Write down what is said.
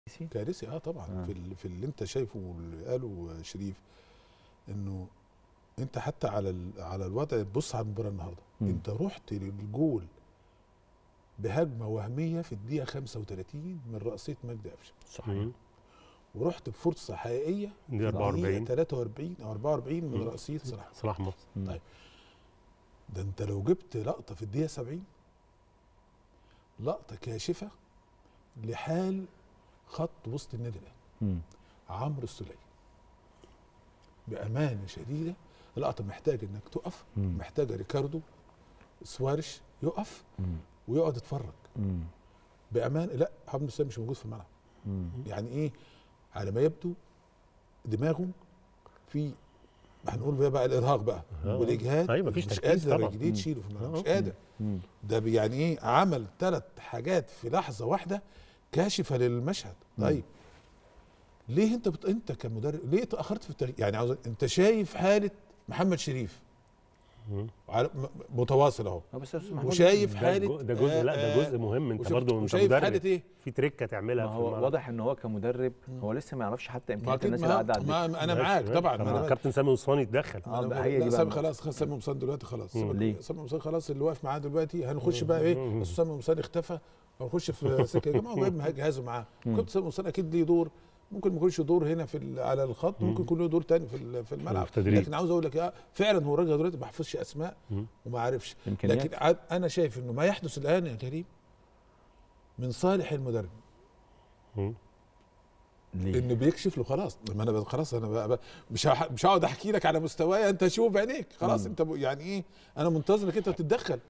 كارثي اه طبعا آه. في ال- في اللي انت شايفه واللي قاله شريف انه انت حتى على ال- على الوضع بص على المباراه النهارده مم. انت رحت للجول بهجمه وهميه في الدقيقه 35 من رأسيه مجدي قفشه صحيح ورحت بفرصه حقيقيه دي في 44 43 او 44 من مم. رأسيه صلاح صلاح مصر مم. طيب. ده انت لو جبت لقطه في الدقيقه 70 لقطه كاشفه لحال خط وسط النادي الاهلي مم. عمرو السولية بأمانة شديدة اللقطة محتاجة إنك تقف مم. محتاجة ريكاردو سوارش يقف مم. ويقعد يتفرج مم. بأمانة لا عمرو السولية مش موجود في الملعب مم. يعني إيه على ما يبدو دماغه في هنقول بقى, بقى الإرهاق بقى آه. والإجهاد أيوة، مفيش مش تركيز قادر طبعا. رجليه مم. تشيله في الملعب مش آه. قادر مم. ده بي- يعني إيه عمل ثلاث حاجات في لحظة واحدة كاشفة للمشهد مم. طيب ليه انت بت... انت كمدرب ليه اتاخرت في التغيير يعني عاوز انت شايف حاله محمد شريف مم. على م- متواصل اهو اه بس يا أستاذ محمود، وشايف ده حاله جو- ده جزء لا ده جزء مهم انت وشفت- برضه انت وشايف حاله مدرب ايه في تريكه تعملها ما في هو الملعب. واضح ان هو كمدرب مم. هو لسه ما يعرفش حتى ما امكانيات اكيد الناس اللي قاعده ما, على الدكه ما انا ماشي، معاك ماشي. طبعا طب ما انا كابتن سامي وصاني اتدخل آه، أنا بقى بقول- هي لا دي بقى سامي النقطة. خلاص خلاص سامي قمصان دلوقتي خلاص مم. سامي- ليه؟ سامي قمصان خلاص اللي واقف معاه دلوقتي هنخش بقى ايه مم. بس سامي قمصان اختفى هنخش في سكه يا جماعه هو جايب جهازه معاه مم. كابتن سامي قمصان اكيد ليه دور ممكن ما يكونش دور هنا في ال- على الخط ممكن يكون له دور تاني في ال- في الملعب في التدريب. لكن عاوز اقول لك آه، فعلا هو الراجل دلوقتي ما حفظش اسماء مم. وما عارفش امكانيات لكن عاد- انا شايف انه ما يحدث الان يا كريم من صالح المدرب مم. ليه؟ انه بيكشف له خلاص ما انا خلاص انا بقى بقى مش هح- مش هقعد احكي لك على مستواي انت شوف بعينيك خلاص مم. انت ب- يعني ايه انا منتظرك انت تتدخل